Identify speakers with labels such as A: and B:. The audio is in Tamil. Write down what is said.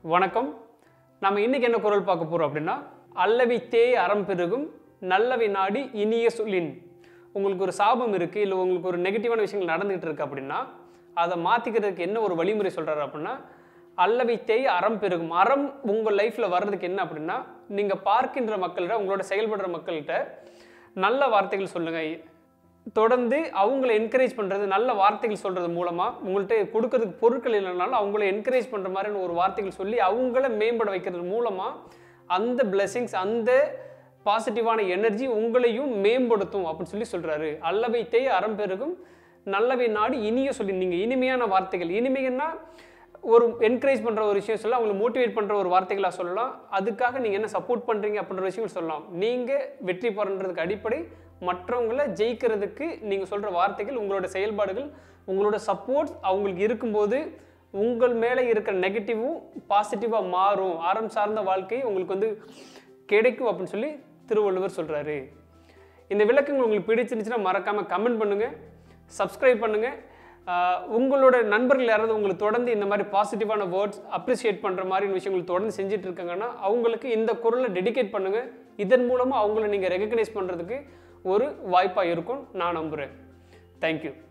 A: வணக்கம் நம்ம இன்னைக்கு என்ன குரல் பார்க்க போறோம் அப்படின்னா அல்லவை தேய் அறம் பெருகும் நல்லவை நாடி இனிய சொல்லின் உங்களுக்கு ஒரு சாபம் இருக்கு இல்லை உங்களுக்கு ஒரு நெகட்டிவான விஷயங்கள் நடந்துகிட்டு இருக்கு அப்படின்னா அதை மாத்திக்கிறதுக்கு என்ன ஒரு வழிமுறை சொல்றாரு அப்படின்னா அல்லவை தேய் அறம் பெருகும் அறம் உங்கள் லைஃப்ல வர்றதுக்கு என்ன அப்படின்னா நீங்க பார்க்கின்ற மக்கள்கிட்ட உங்களோட செயல்படுற மக்கள்கிட்ட நல்ல வார்த்தைகள் சொல்லுங்க தொடர்ந்து அவங்கள என்கரேஜ் பண்ணுறது நல்ல வார்த்தைகள் சொல்கிறது மூலமாக உங்கள்கிட்ட கொடுக்கறதுக்கு பொருட்கள் இல்லைனாலும் அவங்கள என்கரேஜ் பண்ணுற மாதிரியான ஒரு வார்த்தைகள் சொல்லி அவங்கள மேம்பட வைக்கிறது மூலமாக அந்த blessings அந்த பாசிட்டிவான எனர்ஜி உங்களையும் மேம்படுத்தும் அப்படின்னு சொல்லி சொல்கிறாரு அல்லவை தேய் அறம் பெருகும் நல்லவை நாடு இனிய சொல்லி நீங்கள் இனிமையான வார்த்தைகள் இனிமைன்னா ஒரு என்கரேஜ் பண்ணுற ஒரு விஷயம் சொல்லலாம் அவங்களை மோட்டிவேட் பண்ணுற ஒரு வார்த்தைகளாக சொல்லலாம் அதுக்காக நீங்கள் என்ன சப்போர்ட் பண்ணுறீங்க அப்படின்ற விஷயங்கள் சொல்லலாம் நீங்கள் வெற்றி பெறன்றதுக்கு அடிப்படை மற்றவங்களை ஜெயிக்கிறதுக்கு நீங்கள் சொல்கிற வார்த்தைகள் உங்களோட செயல்பாடுகள் உங்களோட சப்போர்ட் அவங்களுக்கு இருக்கும்போது உங்கள் மேலே இருக்கிற நெகட்டிவும் பாசிட்டிவாக மாறும் அறம் சார்ந்த வாழ்க்கை உங்களுக்கு வந்து கிடைக்கும் அப்படின்னு சொல்லி திருவள்ளுவர் சொல்கிறாரு இந்த விளக்கங்கள் உங்களுக்கு பிடிச்சிருந்துச்சுன்னா மறக்காமல் கமெண்ட் பண்ணுங்கள் சப்ஸ்கிரைப் பண்ணுங்கள் ஆஹ் உங்களோட நண்பர்கள் யாராவது உங்களுக்கு தொடர்ந்து இந்த மாதிரி பாசிட்டிவான வேர்ட்ஸ் அப்ரிஷியேட் பண்ணுற மாதிரி விஷயங்கள் தொடர்ந்து செஞ்சுட்டு இருக்காங்கன்னா அவங்களுக்கு இந்த குரலை டெடிகேட் பண்ணுங்கள் இதன் மூலமாக அவங்கள நீங்கள் ரெகக்னைஸ் பண்ணுறதுக்கு ஒரு வாய்ப்பாக இருக்கும் நான் நம்புகிறேன் தேங்க்யூ